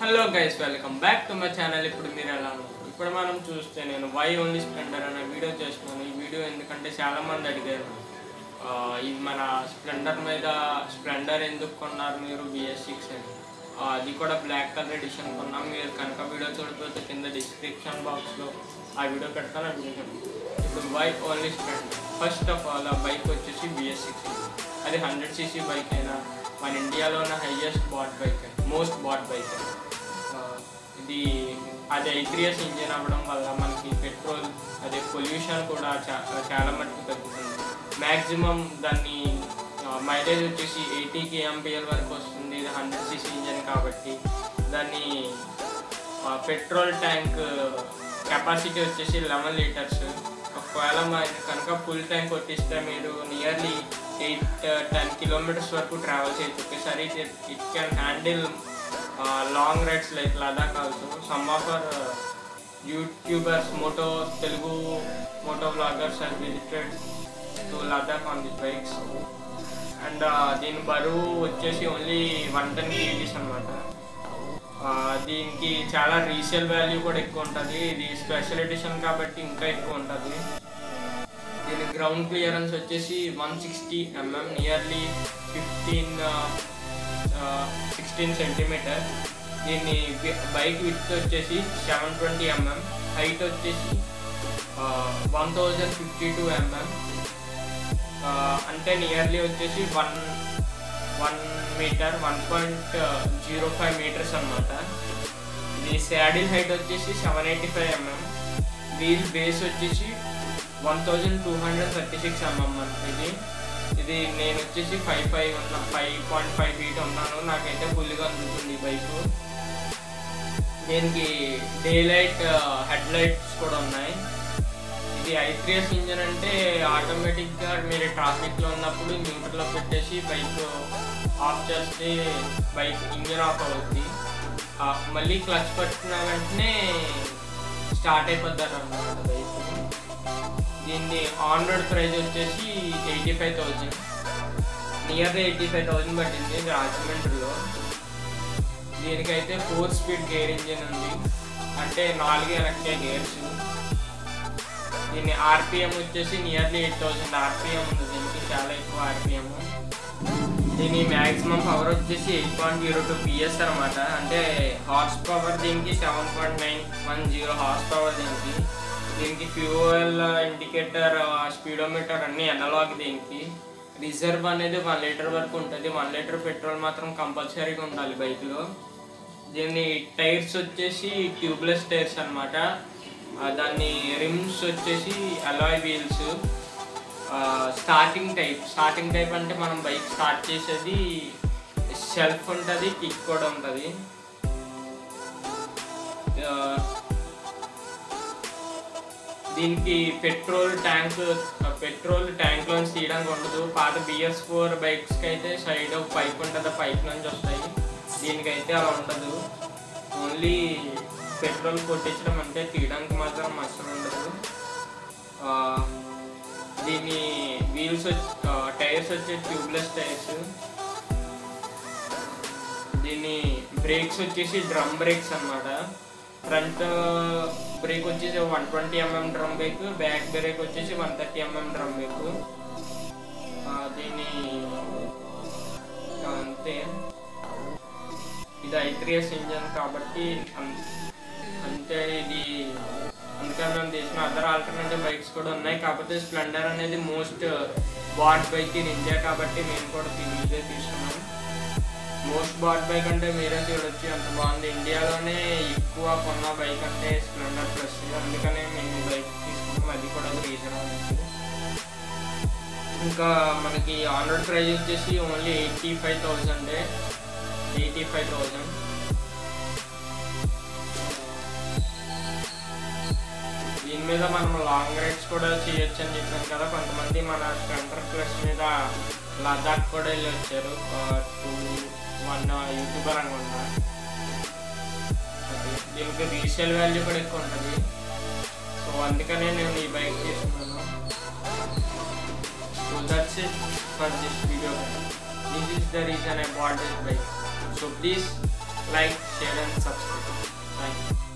Hello guys welcome back to my channel ఇప్పుడు మీరు ఎలా ఉన్నారు ఇప్పుడు మనం చూస్తే నేను వై ఓన్లీ స్ప్లెండర్ అనే వీడియో చేస్తున్నాను ఈ వీడియో ఎందుకంటే చాలా మంది అడిగారు ఆ, ఇది మన స్ప్లెండర్ మీద స్ప్లెండర్ ఎందుకు కొన్నారు మీరు బిఎస్ సిక్స్ అని ఆ, అది కూడా బ్లాక్ కలర్ ఎడిషన్ కొన్నాం మీరు కనుక వీడియో చూడకపోతే కింద డిస్క్రిప్షన్ బాక్స్లో ఆ వీడియో పెడతాను ఆ వీడియో చూడండి. ఇప్పుడు why only Splendor first of all ఆ బైక్ వచ్చేసి బిఎస్ సిక్స్ అది హండ్రెడ్ సీసీ బైక్ అయినా మన ఇండియాలో ఉన్న highest bought bike most bought bike ఇది అది ఐత్రియస్ ఇంజిన్ అవ్వడం వల్ల మనకి పెట్రోల్ అదే పొల్యూషన్ కూడా చా- చాలా మట్టుకు తగ్గుతుంది మ్యాక్సిమం దాన్ని మైలేజ్ వచ్చేసి ఎయిటీ కేఎంపిఎల్ వరకు వస్తుంది ఇది హండ్రెడ్ సీసీ ఇంజిన్ కాబట్టి దాన్ని పెట్రోల్ ట్యాంక్ కెపాసిటీ వచ్చేసి లెవెన్ లీటర్స్ ఒకవేళ మరి కనుక ఫుల్ ట్యాంక్ కొట్టిస్తే మీరు నియర్లీ ఎయిట్ టెన్ కిలోమీటర్స్ వరకు ట్రావెల్ చేయొచ్చు ఒకేసారి it can handle long rides like Ladakh also some of our YouTubers moto Telugu moto bloggers and visited to Ladakh on the bikes and దీని బరువు వచ్చేసి ఓన్లీ వన్ టెన్ కేజీస్ అనమాట దీనికి చాలా రీసేల్ వాల్యూ కూడా ఎక్కువ ఉంటుంది ఇది స్పెషల్ ఎడిషన్ కాబట్టి ఇంకా ఎక్కువ ఉంటుంది దీని గ్రౌండ్ క్లియరెన్స్ వచ్చేసి one sixty mm nearly fifteen sixteen centimetre దీన్ని బైక్ విత్ వచ్చేసి సెవెన్ ట్వంటీ ఎంఎం హైట్ వచ్చేసి one thousand fifty two mm అంటే నియర్లీ వచ్చేసి one one metre one point zero five metres అనమాట ఇది శాడిల్ హైట్ వచ్చేసి seven eighty five mm wheel base వచ్చేసి one thousand two hundred thirty six mm ఇది ఇది నేను వచ్చేసి ఫైవ్ ఫైవ్ ఉన్నా ఫైవ్ పాయింట్ ఫైవ్ ఫీట్ ఉన్నాను నాకైతే ఫుల్గా అందుతుంది బైక్ దీనికి డే లైట్ హెడ్ లైట్స్ కూడా ఉన్నాయి ఇది ఐత్రియస్ ఇంజన్ అంటే ఆటోమేటిక్గా మీరు ట్రాఫిక్లో ఉన్నప్పుడు న్యూట్రల్లో పెట్టేసి బైక్ ఆఫ్ చేస్తే బైక్ ఇంజన్ ఆఫ్ అవుతుంది ఆ, మళ్ళీ క్లచ్ పట్టిన వెంటనే స్టార్ట్ అయిపోతారు అన్నమాట బైక్ దీన్ని ఆన్ రోడ్ ప్రైస్ వచ్చేసి eighty five thousand near eighty five thousand పట్టింది రాజమండ్రిలో దీనికైతే ఫోర్ స్పీడ్ గేర్ ఇంజిన్ ఉంది అంటే నాలుగు వెనక్కే గేర్స్ దీని ఆర్పిఎం వచ్చేసి నియర్లీ ఎయిట్ థౌసండ్ ఆర్పిఎం ఉంది దీనికి చాలా ఎక్కువ ఆర్పిఎం దీని మ్యాక్సిమం పవర్ వచ్చేసి eight point zero two PS అనమాట అంటే హార్స్ పవర్ దీనికి seven point nine one zero horsepower దీనికి దీనికి ఫ్యూయల్ ఇండికేటర్ స్పీడోమీటర్ అన్ని అనలాగ్ దీనికి రిజర్వ్ అనేది వన్ లీటర్ వరకు ఉంటుంది వన్ లీటర్ పెట్రోల్ మాత్రం కంపల్సరీగా ఉండాలి బైక్లో దీని టైర్స్ వచ్చేసి ట్యూబ్లెస్ టైర్స్ అనమాట దాన్ని రిమ్స్ వచ్చేసి alloy wheels starting type starting type అంటే మనం బైక్ స్టార్ట్ చేసేది సెల్ఫ్ ఉంటుంది కిక్ కూడా ఉంటుంది దీనికి పెట్రోల్ ట్యాంక్ పెట్రోల్ ట్యాంక్ లోంచి తీయడానికి ఉండదు పాత బిఎస్ ఫోర్ బైక్స్కి అయితే సైడ్ ఒక పైప్ ఉంటుంది ఆ పైప్ నుంచి వస్తాయి దీనికైతే అలా ఉండదు ఓన్లీ పెట్రోల్ కొట్టించడం అంటే తీయడానికి మాత్రం అసలు ఉండదు ఆ, దీని వీల్స్ టైర్స్ వచ్చే ట్యూబ్లెస్ టైర్స్ దీని బ్రేక్స్ వచ్చేసి డ్రమ్ బ్రేక్స్ అన్నమాట ఫ్రంట్ బ్రేక్ వచ్చేసి one twenty mm drum brake back brake వచ్చేసి one thirty mm drum brake దీని అంతే ఇది ఐత్రియస్ ఇంజన్ కాబట్టి అన్- అంటే ఇది అందుకని మేము తీసిన అదర్ ఆల్టర్నేటివ్ బైక్స్ కూడా ఉన్నాయి కాకపోతే స్ప్లెండర్ అనేది most bought bike in India కాబట్టి మేము కూడా తీ- ఇదే తీసుకున్నాం మోస్ట్ బాట్ బైక్ అంటే మీరే చూడొచ్చు అంత బాగుంది ఇండియాలోనే ఎక్కువ కొన్న బైక్ అంటే స్ప్లెండర్ ప్లస్ అందుకనే మేము ఈ బైక్ తీసుకున్నాం అది కూడా ఒక రీజన్ అవ్వచ్చు ఇంకా మనకి ఆన్ రోడ్ ప్రైస్ వచ్చేసి only eighty five thousand eighty five thousand దీని మీద మనం లాంగ్ రైడ్స్ కూడా చేయొచ్చు అని చెప్పాను కదా కొంతమంది మన స్ప్లెండర్ ప్లస్ మీద లదాఖ్ కూడా వెళ్ళి వచ్చారు టూ వన్ యూట్యూబర్ అనుకుంటా అది దీనికి రీసేల్ వాల్యూ కూడా ఎక్కువ ఉంటుంది సో అందుకనే నేను ఈ బైక్ తీసుకున్నాను so that's it for this video this is the reason I bought this bike so please like share and subscribe thank you